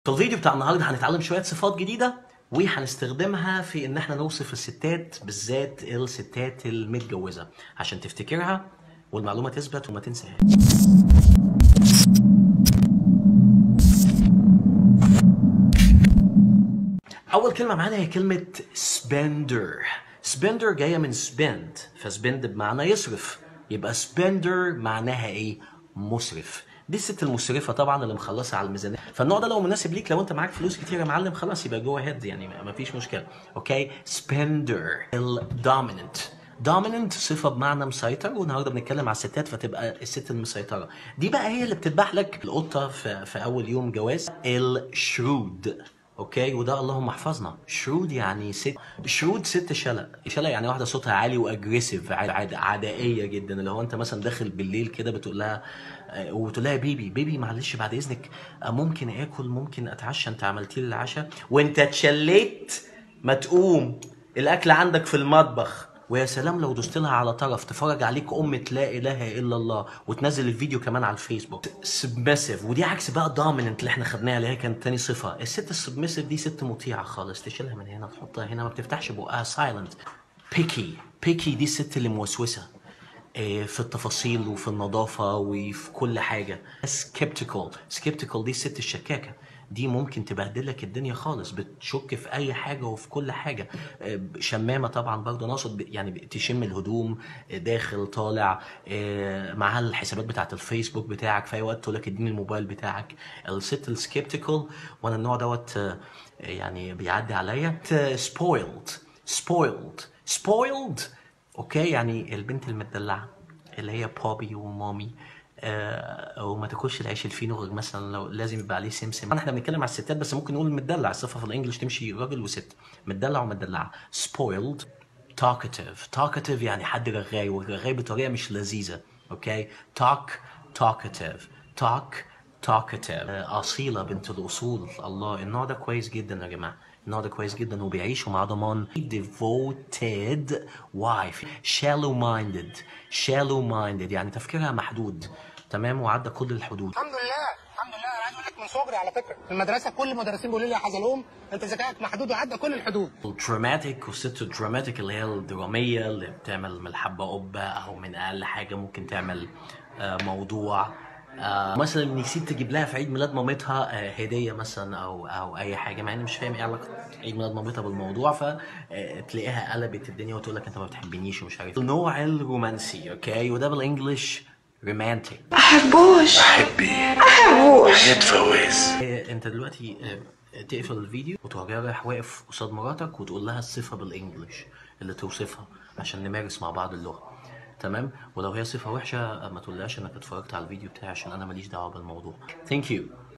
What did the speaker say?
في الفيديو بتاع النهارده هنتعلم شويه صفات جديده وهنستخدمها في ان احنا نوصف الستات بالذات الستات المتجوزه عشان تفتكرها والمعلومه تثبت وما تنساهاش اول كلمه معانا هي كلمه spender spender جايه من spend فspend بمعنى يصرف يبقى spender معناها ايه مسرف دي الست المسرفه طبعا اللي مخلصه على الميزانيه فالنوع ده لو مناسب ليك لو انت معاك فلوس كتير يا معلم خلاص يبقى جو هيد يعني ما فيش مشكله اوكي spender الدوميننت دوميننت صفه بمعنى مسيطر والنهارده بنتكلم على الستات فتبقى الست المسيطره دي بقى هي اللي بتذبح لك القطه في, في اول يوم جواز الشرود اوكي وده اللهم احفظنا شرود يعني ست شرود ست شلق شلق يعني واحده صوتها عالي واجريسيف عاد... عدائيه جدا اللي هو انت مثلا داخل بالليل كده بتقول لها آه، وبتقول لها بيبي بيبي معلش بعد اذنك آه، ممكن اكل ممكن اتعشى انت عملتي لي العشاء وانت اتشليت ما تقوم الاكل عندك في المطبخ ويا سلام لو دوست لها على طرف تفرج عليك أمة لا إله إلا الله وتنزل الفيديو كمان على الفيسبوك سبمسيف ودي عكس بقى دوميننت اللي احنا خدناها اللي هي كانت تاني صفة الست السبمسيف دي ست مطيعة خالص تشيلها من هنا تحطها هنا ما بتفتحش بقها سايلنت بيكي بيكي دي الست اللي موسوسة آه، في التفاصيل وفي النظافة وفي كل حاجة skeptical skeptical دي الست الشكاكة دي ممكن تبهدلك الدنيا خالص بتشك في اي حاجه وفي كل حاجه آه، شمامه طبعا برضه نقصد ب- يعني ب- تشم الهدوم آه، داخل طالع آه، معاها الحسابات بتاعت الفيسبوك بتاعك في اي وقت تقول لك اديني الموبايل بتاعك الست السكيبتيكال وانا النوع دوت آه، يعني بيعدي عليا سبويلد سبويلد سبويلد اوكي يعني البنت المدلعه اللي هي بابي ومامي آه وما تاكلش العيش الفينو غير مثلا لو لازم يبقى عليه سمسم احنا بنتكلم على الستات بس ممكن نقول مدلع الصفه في الانجليش تمشي راجل وست مدلع ومدلعه spoiled talkative talkative يعني حد رغاي ورغاي بطريقه مش لذيذه اوكي talk talkative talk talkative آه، اصيله بنت الاصول الله النوع ده كويس جدا يا جماعه النوع ده كويس جدا وبيعيش ومعاه ضمان devoted wife shallow minded shallow minded يعني تفكيرها محدود تمام وعدى كل الحدود الحمد لله الحمد لله انا عايز اقول لك من صغري على فكره في المدرسه كل المدرسين بيقولوا لي يا حزلوم انت ذكائك محدود وعدى كل الحدود الدراماتيك والست الدراماتيك اللي هي الدرامية اللي بتعمل من الحبة قبة أو من أقل حاجة ممكن تعمل آه، موضوع آه، مثلا نسيت تجيب لها في عيد ميلاد مامتها آه، هدية مثلا أو أو أي حاجة مع إني مش فاهم إيه علاقة عيد ميلاد مامتها بالموضوع فتلاقيها قلبت الدنيا وتقول لك أنت ما بتحبنيش ومش عارف النوع الرومانسي أوكي وده بالإنجلش رومانتيك احبوش احبي احبوش يتفوز إيه، انت دلوقتي آه، تقفل الفيديو وتروح جاي رايح واقف قصاد مراتك وتقول لها الصفه بالانجلش اللي توصفها عشان نمارس مع بعض اللغه تمام ولو هي صفه وحشه آه، ما تقولهاش انك اتفرجت على الفيديو بتاعي عشان انا ماليش دعوه بالموضوع ثانك يو